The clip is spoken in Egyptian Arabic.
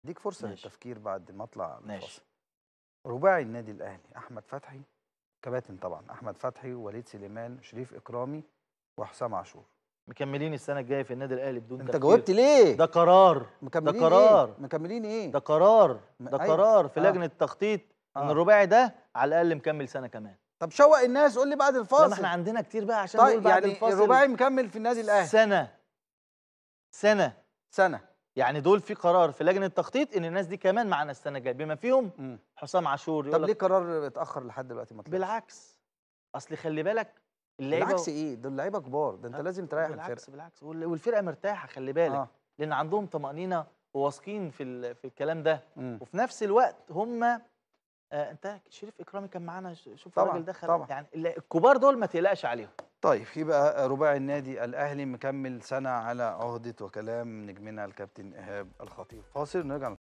اديك فرصه ماشي. للتفكير بعد ما اطلع من ماشي. الفاصل رباعي النادي الاهلي احمد فتحي كباتن طبعا احمد فتحي ووليد سليمان شريف اكرامي وحسام عاشور مكملين السنه الجايه في النادي الاهلي بدون انت تفكير. جاوبت ليه ده قرار مكملين ده قرار. ايه مكملين ايه ده قرار م- ده أيوة. قرار في آه. لجنه التخطيط ان آه. الرباعي ده على الاقل مكمل سنه كمان طب شوق الناس قول لي بعد لا الفاصل ما احنا عندنا كتير بقى عشان نقول طيب بعد يعني الفاصل الرباعي مكمل في النادي الاهلي سنه سنه سنه يعني دول في قرار في لجنه التخطيط ان الناس دي كمان معانا السنه الجايه بما فيهم مم. حسام عاشور طب يقول ليه لك قرار اتاخر لحد دلوقتي ما طلعش بالعكس اصل خلي بالك اللعيبه بالعكس ايه دول لعيبه كبار ده انت آه، لازم تريح بالعكس الفرقه بالعكس وال- والفرقه مرتاحه خلي بالك اه لان عندهم طمانينه وواثقين في ال- في الكلام ده مم. وفي نفس الوقت هم آه انت شريف اكرامي كان معانا ش- شوف طبعاً، الراجل دخل طبعاً. يعني ال- الكبار دول ما تقلقش عليهم طيب يبقى رباعي النادي الاهلي مكمل سنه على عهده وكلام نجمنا الكابتن ايهاب الخطيب فاصل نرجع